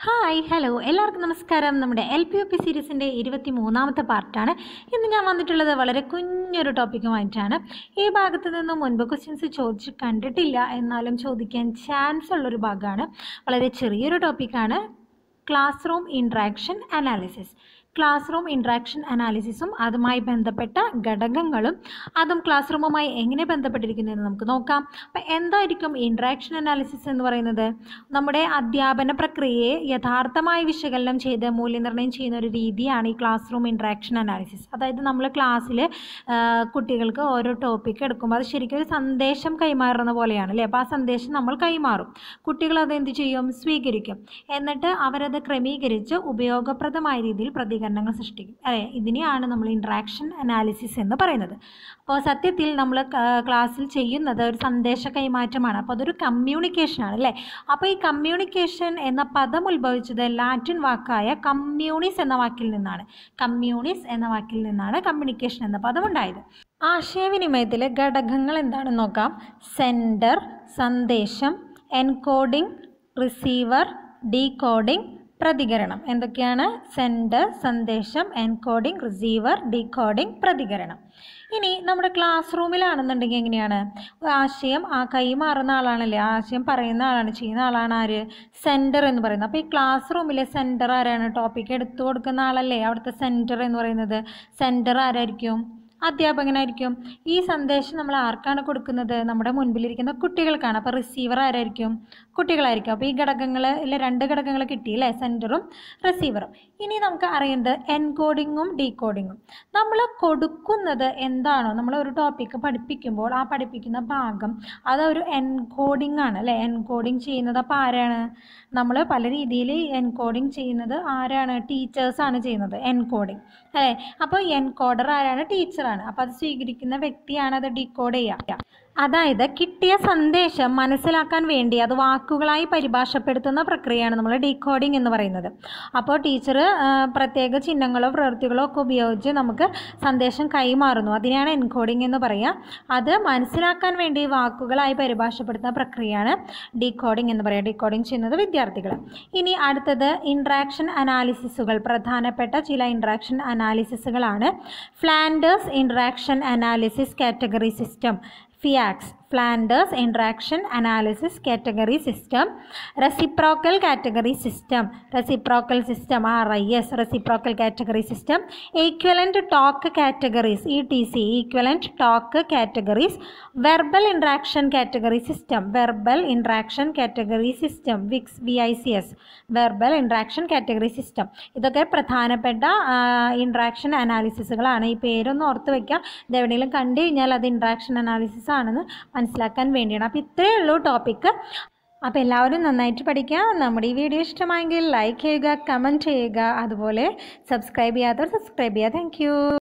hi hello എല്ലാവർക്കും നമസ്കാരം നമ്മുടെ എൽ പി യു പി സീരീസിൻ്റെ ഇരുപത്തി മൂന്നാമത്തെ പാർട്ടാണ് ഇന്ന് ഞാൻ വന്നിട്ടുള്ളത് വളരെ കുഞ്ഞൊരു ടോപ്പിക്കുമായിട്ടാണ് ഈ ഭാഗത്ത് നിന്ന് മുൻപ് ക്വസ്റ്റ്യൻസ് ചോദിച്ച് കണ്ടിട്ടില്ല എന്നാലും ചോദിക്കാൻ ചാൻസ് ഉള്ളൊരു ഭാഗമാണ് വളരെ ചെറിയൊരു ടോപ്പിക്കാണ് class room interaction analysis class room interaction അനാലിസിസും അതുമായി ബന്ധപ്പെട്ട ഘടകങ്ങളും അതും ക്ലാസ് റൂമുമായി എങ്ങനെ ബന്ധപ്പെട്ടിരിക്കുന്നു എന്ന് നമുക്ക് നോക്കാം അപ്പം എന്തായിരിക്കും ഇൻട്രാക്ഷൻ അനാലിസിസ് എന്ന് പറയുന്നത് നമ്മുടെ അധ്യാപന പ്രക്രിയയെ യഥാർത്ഥമായി വിശകലനം ചെയ്ത് മൂല്യനിർണ്ണയം ചെയ്യുന്ന ഒരു രീതിയാണ് ഈ ക്ലാസ് റൂം ഇൻട്രാക്ഷൻ അനാലിസിസ് അതായത് നമ്മൾ ക്ലാസ്സിൽ കുട്ടികൾക്ക് ഓരോ ടോപ്പിക്ക് എടുക്കുമ്പോൾ അത് ശരിക്കും ഒരു സന്ദേശം കൈമാറുന്ന പോലെയാണ് അല്ലേ അപ്പോൾ ആ സന്ദേശം നമ്മൾ കൈമാറും കുട്ടികൾ അത് എന്ത് ചെയ്യും സ്വീകരിക്കും എന്നിട്ട് അവരത് ക്രമീകരിച്ച് ഉപയോഗപ്രദമായ രീതിയിൽ പ്രതികരണങ്ങൾ സൃഷ്ടിക്കും അല്ലേ ഇതിനെയാണ് നമ്മൾ ഇൻട്രാക്ഷൻ അനാലിസിസ് എന്ന് പറയുന്നത് അപ്പോൾ സത്യത്തിൽ നമ്മൾ ക്ലാസ്സിൽ ചെയ്യുന്നത് ഒരു സന്ദേശ കൈമാറ്റമാണ് അപ്പോൾ അതൊരു കമ്മ്യൂണിക്കേഷനാണ് അല്ലേ അപ്പോൾ ഈ കമ്മ്യൂണിക്കേഷൻ എന്ന പദം ഉത്ഭവിച്ചത് ലാറ്റിൻ വാക്കായ കമ്മ്യൂണിസ് എന്ന വാക്കിൽ നിന്നാണ് കമ്മ്യൂണിസ് എന്ന വാക്കിൽ നിന്നാണ് കമ്മ്യൂണിക്കേഷൻ എന്ന പദം ഉണ്ടായത് ആശയവിനിമയത്തിലെ ഘടകങ്ങൾ എന്താണെന്ന് നോക്കാം സെൻഡർ സന്ദേശം എൻകോഡിംഗ് റിസീവർ ഡീകോഡിംഗ് പ്രതികരണം എന്തൊക്കെയാണ് സെൻഡർ സന്ദേശം എൻകോഡിംഗ് റിസീവർ ഡീകോഡിംഗ് പ്രതികരണം ഇനി നമ്മുടെ ക്ലാസ് റൂമിലാണെന്നുണ്ടെങ്കിൽ എങ്ങനെയാണ് ആശയം ആ കൈമാറുന്ന ആളാണല്ലേ ആശയം പറയുന്ന ആളാണ് ചെയ്യുന്ന ആളാണ് ആര് സെൻറ്റർ എന്ന് പറയുന്നത് അപ്പോൾ ഈ ക്ലാസ് റൂമിലെ സെൻറ്റർ ആരാണ് ടോപ്പിക്ക് എടുത്തു കൊടുക്കുന്ന ആളല്ലേ അവിടുത്തെ സെൻറ്റർ എന്ന് പറയുന്നത് സെൻറ്റർ ആരായിരിക്കും അധ്യാപകനായിരിക്കും ഈ സന്ദേശം നമ്മൾ ആർക്കാണ് കൊടുക്കുന്നത് നമ്മുടെ മുൻപിലിരിക്കുന്ന കുട്ടികൾക്കാണ് അപ്പോൾ റിസീവർ ആരായിരിക്കും കുട്ടികളായിരിക്കും അപ്പോൾ ഈ ഘടകങ്ങൾ ഇല്ല രണ്ട് ഘടകങ്ങൾ കിട്ടിയില്ലേ സെൻറ്ററും റിസീവറും ഇനി നമുക്ക് അറിയേണ്ടത് എൻകോഡിങ്ങും ഡീകോഡിങ്ങും നമ്മൾ കൊടുക്കുന്നത് എന്താണോ നമ്മൾ ഒരു ടോപ്പിക്ക് പഠിപ്പിക്കുമ്പോൾ ആ പഠിപ്പിക്കുന്ന ഭാഗം അതൊരു എൻകോഡിംഗ് ആണ് അല്ലേ എൻകോഡിങ് ചെയ്യുന്നത് അപ്പോൾ ആരാണ് നമ്മൾ പല രീതിയിൽ എൻകോഡിങ് ചെയ്യുന്നത് ആരാണ് ടീച്ചേഴ്സാണ് ചെയ്യുന്നത് എൻകോഡിങ് അല്ലേ അപ്പോൾ എൻകോഡർ ആരാണ് ടീച്ചറാണ് അപ്പോൾ അത് സ്വീകരിക്കുന്ന വ്യക്തിയാണ് അത് ഡീകോഡ് ചെയ്യുക അതായത് കിട്ടിയ സന്ദേശം മനസ്സിലാക്കാൻ വേണ്ടി അത് വാക്കുകളായി പരിഭാഷപ്പെടുത്തുന്ന പ്രക്രിയയാണ് നമ്മൾ ഡീകോഡിംഗ് എന്ന് പറയുന്നത് അപ്പോൾ ടീച്ചർ പ്രത്യേക ചിഹ്നങ്ങളോ പ്രവൃത്തികളോ ഒക്കെ ഉപയോഗിച്ച് നമുക്ക് സന്ദേശം കൈമാറുന്നു അതിനെയാണ് എൻകോഡിംഗ് എന്ന് പറയുക അത് മനസ്സിലാക്കാൻ വേണ്ടി വാക്കുകളായി പരിഭാഷപ്പെടുത്തുന്ന പ്രക്രിയയാണ് ഡീകോഡിംഗ് എന്ന് പറയുക ഡീകോഡിംഗ് ചെയ്യുന്നത് വിദ്യാർത്ഥികൾ ഇനി അടുത്തത് ഇൻട്രാക്ഷൻ അനാലിസിസുകൾ പ്രധാനപ്പെട്ട ചില ഇൻട്രാക്ഷൻ അനാലിസിസുകളാണ് Flanders interaction analysis category system FIACS Flanders interaction analysis category system reciprocal category system reciprocal system R I S reciprocal category system equivalent talk categories E T C equivalent talk categories verbal interaction category system verbal interaction category system VICS B I C S verbal interaction category system ഇതൊക്കെ പ്രധാനപ്പെട്ട interaction അനാലിസിസുകളാണ് ഈ പേരൊന്ന് ഓർത്ത് വയ്ക്കുക ഇത് എവിടെയെങ്കിലും കണ്ടു കഴിഞ്ഞാൽ അത് ഇൻട്രാക്ഷൻ അനാലിസിസ് ആണെന്ന് മനസ്സിലാക്കാൻ വേണ്ടിയാണ് അപ്പോൾ ഇത്രയേ ഉള്ളൂ ടോപ്പിക്ക് അപ്പോൾ എല്ലാവരും നന്നായിട്ട് പഠിക്കുക നമ്മുടെ ഈ വീഡിയോ ഇഷ്ടമായെങ്കിൽ ലൈക്ക് ചെയ്യുക കമൻറ്റ് ചെയ്യുക അതുപോലെ സബ്സ്ക്രൈബ് ചെയ്യാത്തവർ സബ്സ്ക്രൈബ് ചെയ്യുക താങ്ക്